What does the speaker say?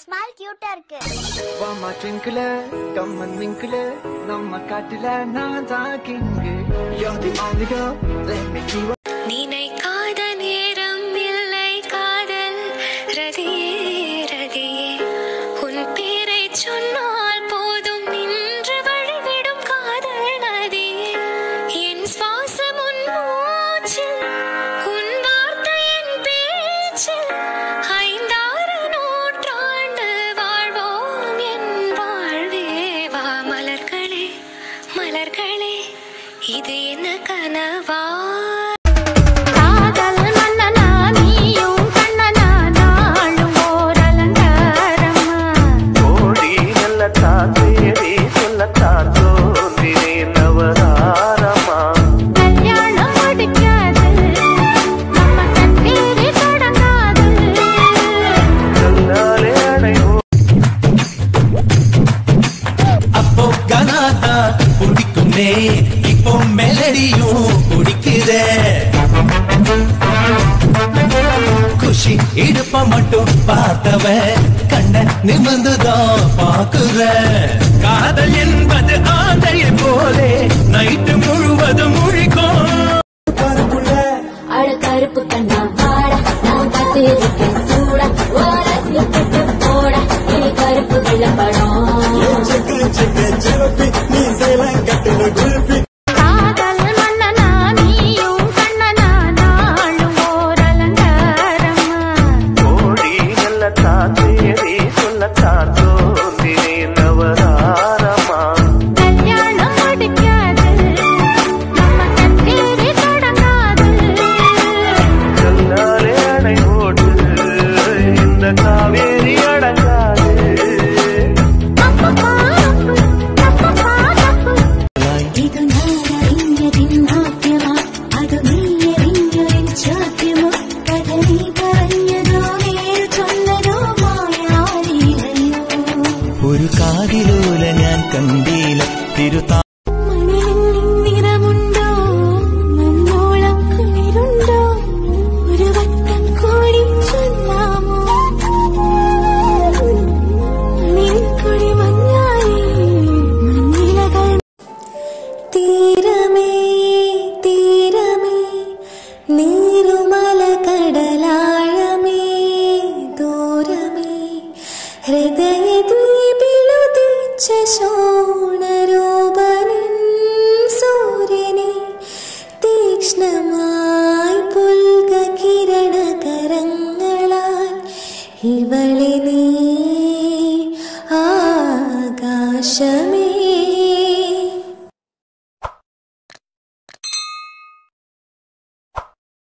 Smile கியூட்டா இருக்கு வாமா ட்விங்கிள் கம்மன் விங்கிள் நம்ம காட்டுல நான் தான் king You're the only girl, let me be one. நினைக்காத நேரம் இல்லை காதல் ரதியே ரதியே உன் பேரை சொன்னால் போதும் நின்று வழிவிடும் காதல் நதியே என் சுவாசம் உன் மூச்சில் உன் வார்த்தை என் பேச்சில் ஐந்தாறு நூற்றாண்டு வாழ்வோம் என் வாழ்வே வா மலர்களே மலர்களே இது என்ன கனவா காதல் மன்னனா நீயும் கண்ணனா நாளும் ஓர் அலங்காரமா கோடி நல்லத்தான் தேடி சொல்லத்தான் தோன்றினேன் நவதாரமா கல்யாணம் முடிக்காது நம்ம கண்ணீரே தொடங்காது சொன்னாலே அடைவோம் அப்போ கனாதா பிடிக்குமே இப்போ மெலடியும் பிடிக்குதே குஷி இடுப்ப மட்டும் பார்த்தவன் கண்ண நிமிர்ந்துதான் பாக்குற காதல் என்பது ஆந்தையை போலே நைட்டு முழுவதும் முழிக்கும் அட கருப்பு கண்ணா வாடா நான் காத்திருக்கேன் சூடா ஓரசிட்டு போடா இனி கருப்பு வெள்ளப்படம் காதல் மன்னனா நீயும் கண்ணனா நாளும் ஓர் அலங்காரமா கோடி நல்லத்தான் தேடி சொல்லத்தான் தோன்றினேன் நவதாரமா கல்யாணம் முடிக்காது நம்ம கண்ணீரே தொடங்காது சொன்னாலே அடைவோடு இந்த காவேரி அடங்காது ಇದು ನಾರರಿഞ്ഞതിൻ നാട്യമോ അത് നീയറിഞ്ഞൊരിൻ ചോദ്യമോ കഥ നീ പറഞ്ഞതോ നേർ ചൊന്നതോ മായാറിയില്ലയോ ഒരു കാതിലോല ഞാൻ കണ്ടീല തിരുത്താ മണലിൻ നിറമുണ്ടോ മണ്ണോളം കുളിരുണ്ടോ ഒരു വട്ടം കൂടി ചൊല്ലാമോ മണിൽ കുടി മഞ്ഞായി മഞ്ഞിലകൾ തീരമേ തീരമേ നീരുമല കടലാഴമേ ദൂരമേ ഹൃദയ ദ്വീപിലുദിച്ച ശോണരൂപനിൻ സൂര്യനെ തീക്ഷ്ണമായി പുൽക കിരണകരങ്ങളാൽ ഇവളെ നീ ആകാശം